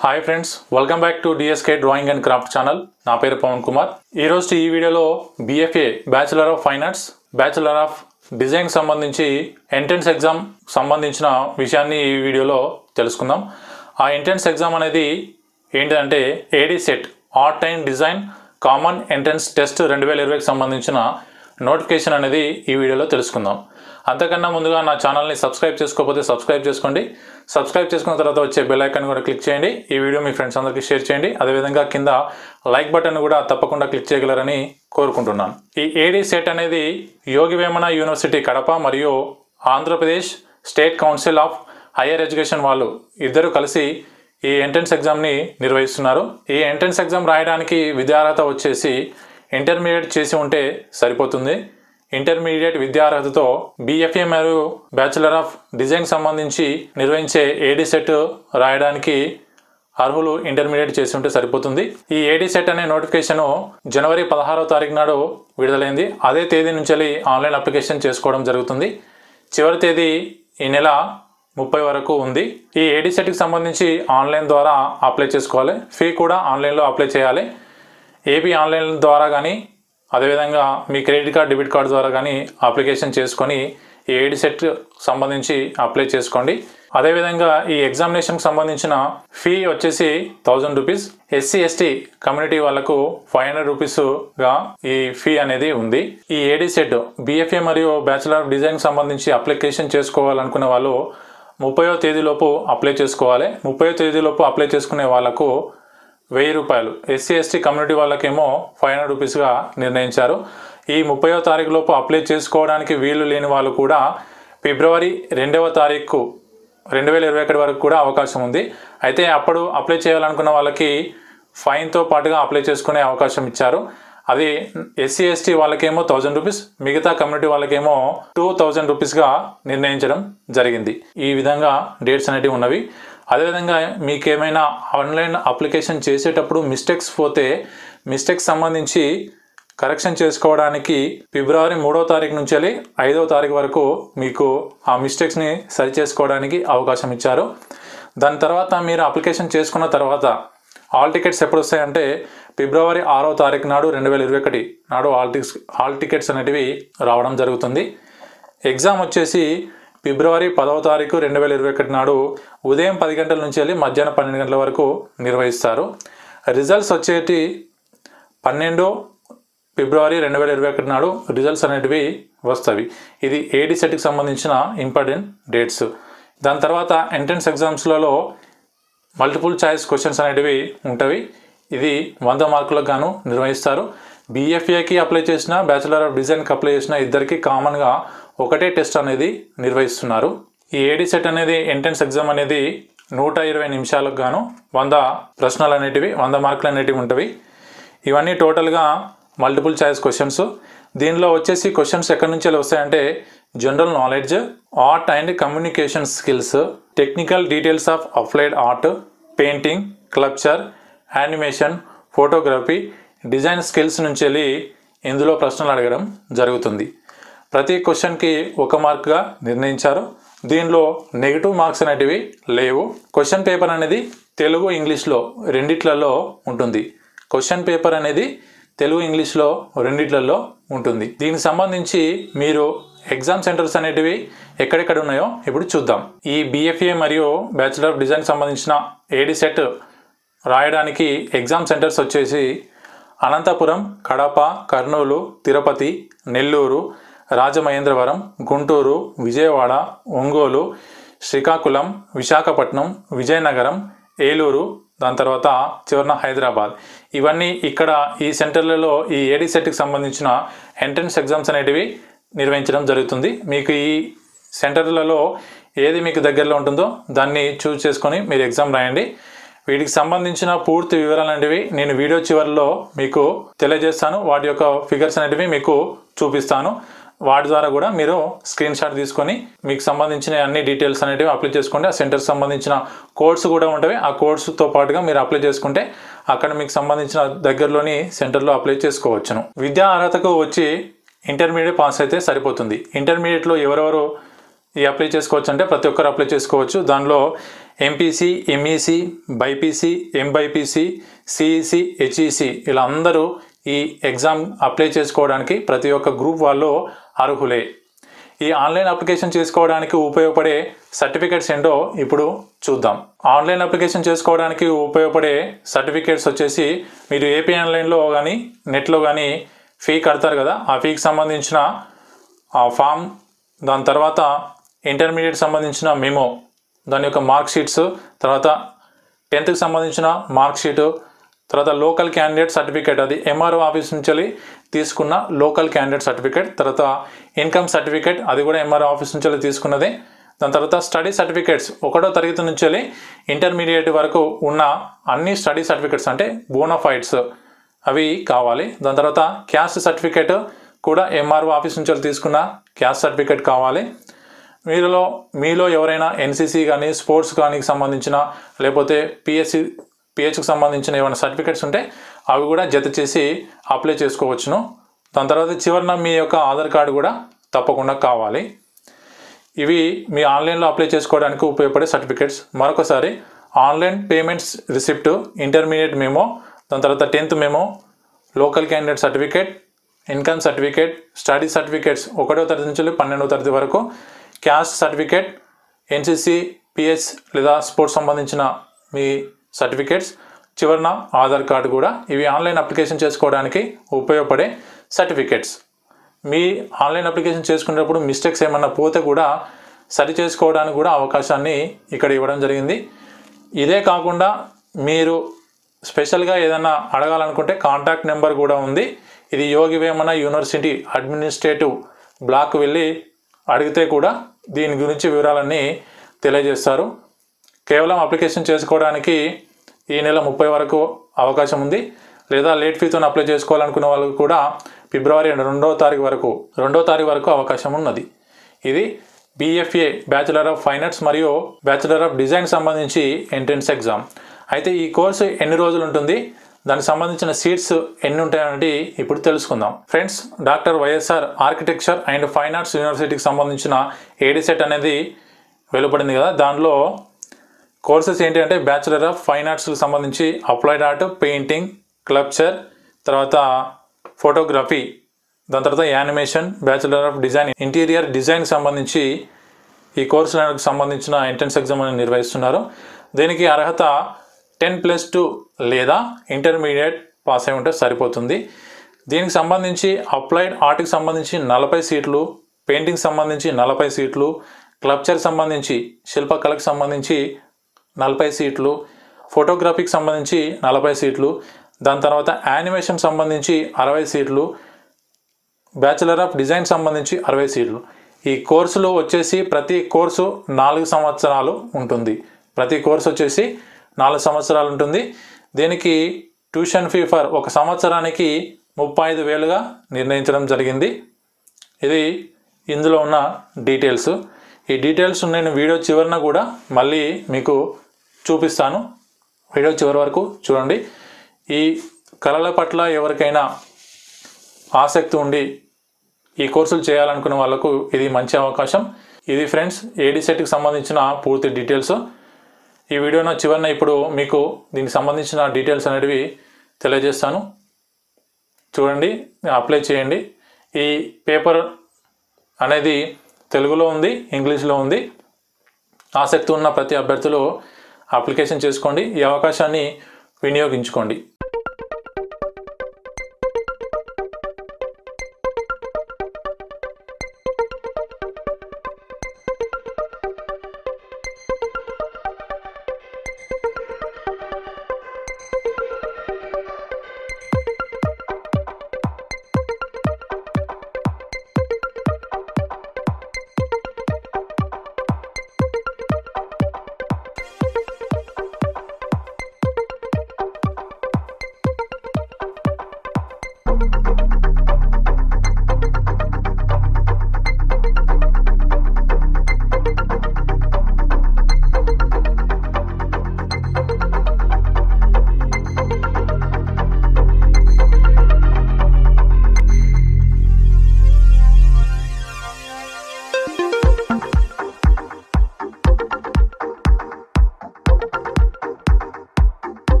hi friends welcome back to DSK drawing and craft channel నా పేరు పవన్ కుమార్ ఈ రోజు ఈ వీడియోలో BFA bachelor of fine arts bachelor of design సంబంధించి ఎంట్రన్స్ ఎగ్జామ్ సంబంధించిన విషయాన్ని ఈ వీడియోలో తెలుసుకుందాం ఆ ఎంట్రన్స్ ఎగ్జామ్ అనేది ఏంటంటే AD SET art and design common entrance test రెండు వేల ఇరవైకి సంబంధించిన నోటిఫికేషన్ అనేది ఈ వీడియోలో తెలుసుకుందాం అంతకన్నా ముందుగా నా ఛానల్ని సబ్స్క్రైబ్ చేసుకోకపోతే సబ్స్క్రైబ్ చేసుకోండి సబ్స్క్రైబ్ చేసుకున్న తర్వాత వచ్చే బెల్ ఐకాన్ కూడా క్లిక్ చేయండి ఈ వీడియో మీ ఫ్రెండ్స్ అందరికీ షేర్ చేయండి అదేవిధంగా కింద లైక్ బటన్ కూడా తప్పకుండా క్లిక్ చేయగలరని కోరుకుంటున్నాను ఈ ఏడీ సెట్ అనేది యోగి వేమన యూనివర్సిటీ కడప మరియు Andhra Pradesh state council of higher education వాళ్ళు ఇద్దరు కలిసి ఈ ఎంట్రన్స్ ఎగ్జామ్ని నిర్వహిస్తున్నారు ఈ ఎంట్రన్స్ ఎగ్జామ్ రాయడానికి విద్యార్హత వచ్చేసి ఇంటర్మీడియట్ చేసి ఉంటే సరిపోతుంది ఇంటర్మీడియట్ విద్యార్హతతో బీఎఫ్ఏ మరియు బ్యాచులర్ ఆఫ్ డిజైన్ సంబంధించి నిర్వహించే ఏడీ సెట్ రాయడానికి అర్హులు ఇంటర్మీడియట్ చేసి ఉంటే సరిపోతుంది ఈ ఏడీ సెట్ అనే నోటిఫికేషన్ జనవరి పదహారవ తారీఖు నాడు విడుదలైంది అదే తేదీ నుంచి ఆన్లైన్ అప్లికేషన్ చేసుకోవడం జరుగుతుంది చివరి తేదీ ఈ నెల ముప్పై వరకు ఉంది ఈ ఏడీ సెట్కి సంబంధించి ఆన్లైన్ ద్వారా అప్లై చేసుకోవాలి ఫీ కూడా ఆన్లైన్లో అప్లై చేయాలి ఏపీ ఆన్లైన్ ద్వారా కానీ అదేవిధంగా మీ క్రెడిట్ కార్డ్ డెబిట్ కార్డ్ ద్వారా కానీ అప్లికేషన్ చేసుకొని ఈ ఏడి సెట్ సంబంధించి అప్లై చేసుకోండి అదేవిధంగా ఈ ఎగ్జామినేషన్కి సంబంధించిన ఫీ వచ్చేసి thousand rupees SC ST community వాళ్ళకు ఫైవ్ హండ్రెడ్ రూపీస్గా ఈ ఫీ అనేది ఉంది ఈ ఏడి సెట్ బీఎఫ్ఏ మరియు బ్యాచిలర్ ఆఫ్ డిజైన్ సంబంధించి అప్లికేషన్ చేసుకోవాలనుకునే వాళ్ళు ముప్పయో తేదీలోపు అప్లై చేసుకోవాలి ముప్పయో తేదీలోపు అప్లై చేసుకునే వాళ్ళకు వెయ్యి రూపాయలు ఎస్సీ ఎస్టీ కమ్యూనిటీ వాళ్ళకేమో ఫైవ్ హండ్రెడ్ రూపీస్గా నిర్ణయించారు ఈ ముప్పయో తారీఖు లోపు అప్లై చేసుకోవడానికి వీలు లేని వాళ్ళు కూడా ఫిబ్రవరి రెండవ తారీఖు రెండు వేల ఇరవై ఒకటి వరకు కూడా అవకాశం ఉంది అయితే అప్పుడు అప్లై చేయాలనుకున్న వాళ్ళకి ఫైన్తో పాటుగా అప్లై చేసుకునే అవకాశం ఇచ్చారు అది ఎస్సీ ఎస్టీ వాళ్ళకేమో థౌజండ్ రూపీస్ మిగతా కమ్యూనిటీ వాళ్ళకేమో టూ థౌజండ్ రూపీస్గా నిర్ణయించడం జరిగింది ఈ విధంగా డేట్స్ అనేటివి ఉన్నవి అదేవిధంగా మీకు ఏమైనా ఆన్లైన్ అప్లికేషన్ చేసేటప్పుడు మిస్టేక్స్ పోతే మిస్టేక్స్ సంబంధించి కరెక్షన్ చేసుకోవడానికి ఫిబ్రవరి మూడో తారీఖు నుంచి వెళ్ళి ఐదవ తారీఖు వరకు మీకు ఆ మిస్టేక్స్ని సరి చేసుకోవడానికి అవకాశం ఇచ్చారు దాని తర్వాత మీరు అప్లికేషన్ చేసుకున్న తర్వాత హాల్ టికెట్స్ ఎప్పుడు వస్తాయంటే ఫిబ్రవరి ఆరో తారీఖు నాడు రెండు వేల ఇరవై ఒకటి నాడు హాల్ టిక్స్ హాల్ టికెట్స్ అనేటివి రావడం జరుగుతుంది ఎగ్జామ్ వచ్చేసి ఫిబ్రవరి పదవ తారీఖు రెండు వేల ఇరవై ఒకటి నాడు ఉదయం పది గంటల నుంచి వెళ్ళి మధ్యాహ్నం పన్నెండు గంటల వరకు నిర్వహిస్తారు రిజల్ట్స్ వచ్చేటి పన్నెండు ఫిబ్రవరి రెండు వేల ఇరవై ఒకటి నాడు రిజల్ట్స్ అనేటివి వస్తవి ఇది ఏడీ సెట్కి సంబంధించిన ఇంపార్టెంట్ డేట్స్ దాని తర్వాత ఎంట్రన్స్ ఎగ్జామ్స్లలో మల్టిపుల్ చాయిస్ క్వశ్చన్స్ అనేటివి ఉంటవి ఇది వంద మార్కులకు గాను నిర్వహిస్తారు బీఎఫ్ఏకి అప్లై చేసిన బ్యాచిలర్ ఆఫ్ డిజైన్కి అప్లై చేసిన ఇద్దరికి కామన్గా ఒకటే టెస్ట్ అనేది నిర్వహిస్తున్నారు ఈ ఏడీ సెట్ అనేది ఎంట్రన్స్ ఎగ్జామ్ అనేది నూట ఇరవై నిమిషాలకు గాను వంద ప్రశ్నలు అనేటివి వంద మార్కులు అనేటివి ఉంటవి ఇవన్నీ టోటల్గా మల్టిపుల్ చాయిస్ క్వశ్చన్స్ దీనిలో వచ్చేసి క్వశ్చన్స్ ఎక్కడి నుంచి వస్తాయంటే general knowledge art and communication skills technical details of applied art painting sculpture animation photography design skills నుంచి వెళ్ళి ఇందులో ప్రశ్నలు అడగడం జరుగుతుంది ప్రతి క్వశ్చన్కి ఒక మార్క్గా నిర్ణయించారు దీనిలో నెగిటివ్ మార్క్స్ అనేటివి లేవు క్వశ్చన్ పేపర్ అనేది తెలుగు ఇంగ్లీష్లో రెండిట్లలో ఉంటుంది క్వశ్చన్ పేపర్ అనేది తెలుగు ఇంగ్లీష్లో రెండిట్లలో ఉంటుంది దీనికి సంబంధించి మీరు ఎగ్జామ్ సెంటర్స్ అనేటివి ఎక్కడెక్కడ ఉన్నాయో ఇప్పుడు చూద్దాం ఈ బీఎఫ్ఏ మరియు బ్యాచిలర్ ఆఫ్ డిజైన్ సంబంధించిన ఏడి సెట్ రాయడానికి ఎగ్జామ్ సెంటర్స్ వచ్చేసి అనంతపురం కడప కర్నూలు తిరుపతి నెల్లూరు రాజమహేంద్రవరం గుంటూరు విజయవాడ ఒంగోలు శ్రీకాకుళం విశాఖపట్నం విజయనగరం ఏలూరు దాని తర్వాత చివరిన హైదరాబాద్ ఇవన్నీ ఇక్కడ ఈ సెంటర్లలో ఈ ఏడీ సెట్కి సంబంధించిన ఎంట్రన్స్ ఎగ్జామ్స్ అనేటివి నిర్వహించడం జరుగుతుంది మీకు ఈ సెంటర్లలో ఏది మీకు దగ్గరలో ఉంటుందో దాన్ని చూస్ చేసుకొని మీరు ఎగ్జామ్ రాయండి వీటికి సంబంధించిన పూర్తి వివరాలు అనేవి నేను వీడియో చివరిలో మీకు తెలియజేస్తాను వాటి యొక్క ఫిగర్స్ అనేటివి మీకు చూపిస్తాను వాటి ద్వారా కూడా మీరు స్క్రీన్ షాట్ తీసుకొని మీకు సంబంధించిన అన్ని డీటెయిల్స్ అనేటివి అప్లై చేసుకోండి ఆ సెంటర్కి సంబంధించిన కోడ్స్ కూడా ఉంటాయి ఆ కోడ్స్తో పాటుగా మీరు అప్లై చేసుకుంటే అక్కడ మీకు సంబంధించిన దగ్గరలోని సెంటర్లో అప్లై చేసుకోవచ్చును విద్యా అర్హతకు వచ్చి ఇంటర్మీడియట్ పాస్ అయితే సరిపోతుంది ఇంటర్మీడియట్లో ఎవరెవరు ఈ అప్లై చేసుకోవచ్చు అంటే ప్రతి ఒక్కరు అప్లై చేసుకోవచ్చు దానిలో MPC MEC BiPC MBiPC CEC HEC ఇలా అందరూ ఈ ఎగ్జామ్ అప్లై చేసుకోవడానికి ప్రతి ఒక్క గ్రూప్ వాళ్ళు అర్హులే ఈ ఆన్లైన్ అప్లికేషన్ చేసుకోవడానికి ఉపయోగపడే సర్టిఫికేట్స్ ఏంటో ఇప్పుడు చూద్దాం ఆన్లైన్ అప్లికేషన్ చేసుకోవడానికి ఉపయోగపడే సర్టిఫికేట్స్ వచ్చేసి మీరు ఏపీ ఆన్లైన్లో కానీ నెట్లో కానీ ఫీ కడతారు కదా ఆ ఫీకి సంబంధించిన ఆ ఫామ్ దాని తర్వాత ఇంటర్మీడియట్ సంబంధించిన మెమో దాని యొక్క మార్క్ షీట్స్ తర్వాత టెన్త్కి సంబంధించిన మార్క్ షీటు తర్వాత లోకల్ క్యాండిడేట్ సర్టిఫికేట్ అది ఎంఆర్ఓ ఆఫీస్ నుంచి తీసుకున్న లోకల్ క్యాండిడేట్ సర్టిఫికేట్ తర్వాత ఇన్కమ్ సర్టిఫికేట్ అది కూడా ఎంఆర్ఓ ఆఫీస్ నుంచి తీసుకున్నదే దాని తర్వాత స్టడీ సర్టిఫికేట్స్ ఒకటో తరగతి నుంచి వెళ్ళి ఇంటర్మీడియట్ వరకు ఉన్న అన్ని స్టడీ సర్టిఫికేట్స్ అంటే బోనోఫైడ్స్ అవి కావాలి దాని తర్వాత క్యాస్ట్ సర్టిఫికేట్ కూడా ఎంఆర్ఓ ఆఫీస్ నుంచి వెళ్ళి తీసుకున్న క్యాస్ట్ సర్టిఫికేట్ కావాలి మీలో మీలో ఎవరైనా ఎన్సీసీ కానీ స్పోర్ట్స్ కానీ సంబంధించిన లేకపోతే పిఎస్సి పిహెచ్కి సంబంధించిన ఏమైనా సర్టిఫికేట్స్ ఉంటే అవి కూడా జత చేసి అప్లై చేసుకోవచ్చును దాని తర్వాత చివరిన మీ యొక్క ఆధార్ కార్డు కూడా తప్పకుండా కావాలి ఇవి మీ ఆన్లైన్లో అప్లై చేసుకోవడానికి ఉపయోగపడే సర్టిఫికేట్స్ మరొకసారి online payments receipt intermediate memo దాని తర్వాత tenth memo local candidate certificate income certificate study certificates ఒకటో తరగతి నుంచి పన్నెండవ తరగతి వరకు క్యాస్ట్ సర్టిఫికేట్ ఎన్సీసీ పిహెచ్ లేదా స్పోర్ట్స్ సంబంధించిన మీ సర్టిఫికేట్స్ చివరన ఆధార్ కార్డు కూడా ఇవి ఆన్లైన్ అప్లికేషన్ చేసుకోవడానికి ఉపయోగపడే సర్టిఫికేట్స్ మీ ఆన్లైన్ అప్లికేషన్ చేసుకునేటప్పుడు మిస్టేక్స్ ఏమన్నా పోతే కూడా సరి చేసుకోవడానికి కూడా అవకాశాన్ని ఇక్కడ ఇవ్వడం జరిగింది ఇదే కాకుండా మీరు స్పెషల్గా ఏదైనా అడగాలనుకుంటే కాంటాక్ట్ నెంబర్ కూడా ఉంది ఇది Yogi Vemana university administrative block వెళ్ళి అడిగితే కూడా దీని గురించి వివరాలన్నీ తెలియజేస్తారు కేవలం అప్లికేషన్ చేసుకోవడానికి ఈ నెల ముప్పై వరకు అవకాశం ఉంది లేదా లేట్ ఫీతో అప్లై చేసుకోవాలనుకున్న వాళ్ళకు కూడా ఫిబ్రవరి రెండవ తారీఖు వరకు రెండవ తారీఖు వరకు అవకాశం ఉన్నది ఇది BFA bachelor of fine arts మరియు బ్యాచిలర్ ఆఫ్ డిజైన్ సంబంధించి ఎంట్రన్స్ ఎగ్జామ్ అయితే ఈ కోర్సు ఎన్ని రోజులు ఉంటుంది దానికి సంబంధించిన సీట్స్ ఎన్ని ఉంటాయనేది ఇప్పుడు తెలుసుకుందాం friends doctor YSR architecture and fine arts యూనివర్సిటీకి సంబంధించిన ఏడీ సెట్ అనేది వెలువడింది కదా దానిలో కోర్సెస్ ఏంటి అంటే బ్యాచిలర్ ఆఫ్ ఫైన్ ఆర్ట్స్కి సంబంధించి అప్లైడ్ ఆర్ట్ పెయింటింగ్ క్లబ్చర్ తర్వాత ఫోటోగ్రఫీ దాని తర్వాత animation bachelor of design interior design సంబంధించి ఈ కోర్సులకు సంబంధించిన ఎంట్రన్స్ ఎగ్జామ్ అనేది నిర్వహిస్తున్నారు దీనికి అర్హత టెన్ ప్లస్ టూ లేదా ఇంటర్మీడియట్ పాస్ అయి ఉంటే సరిపోతుంది దీనికి సంబంధించి అప్లైడ్ ఆర్ట్కి సంబంధించి నలభై సీట్లు పెయింటింగ్ సంబంధించి నలభై సీట్లు క్లబ్చర్ సంబంధించి శిల్పకళకు సంబంధించి నలభై సీట్లు ఫోటోగ్రఫీకి సంబంధించి నలభై సీట్లు దాని తర్వాత యానిమేషన్ సంబంధించి అరవై సీట్లు బ్యాచిలర్ ఆఫ్ డిజైన్ సంబంధించి అరవై సీట్లు ఈ కోర్సులో వచ్చేసి ప్రతి కోర్సు నాలుగు సంవత్సరాలు ఉంటుంది ప్రతి కోర్సు వచ్చేసి నాలుగు సంవత్సరాలు ఉంటుంది దీనికి ట్యూషన్ ఫీ ఫర్ ఒక సంవత్సరానికి ముప్పై ఐదు వేలుగా నిర్ణయించడం జరిగింది ఇది ఇందులో ఉన్న డీటెయిల్స్ ఈ డీటెయిల్స్ నేను వీడియో చివరిన కూడా మళ్ళీ మీకు చూపిస్తాను వీడియో చివరి వరకు చూడండి ఈ కళల పట్ల ఎవరికైనా ఆసక్తి ఉండి ఈ కోర్సులు చేయాలనుకునే వాళ్ళకు ఇది మంచి అవకాశం ఇది ఫ్రెండ్స్ ఏడీ సెట్కి సంబంధించిన పూర్తి డీటెయిల్స్ ఈ వీడియోలో చివరిన ఇప్పుడు మీకు దీనికి సంబంధించిన డీటెయిల్స్ అనేటివి తెలియజేస్తాను చూడండి అప్లై చేయండి ఈ పేపర్ అనేది తెలుగులో ఉంది ఇంగ్లీష్లో ఉంది ఆసక్తి ఉన్న ప్రతి అభ్యర్థులు అప్లికేషన్ చేసుకోండి ఈ అవకాశాన్ని వినియోగించుకోండి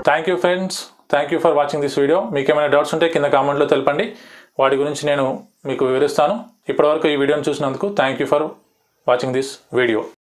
thank you friends thank you for watching this video మీకు ఏమైనా డౌట్స్ ఉంటే కింద కామెంట్లో తెలపండి వాటి గురించి నేను మీకు వివరిస్తాను ఇప్పటివరకు ఈ వీడియోని చూసినందుకు thank you for watching this video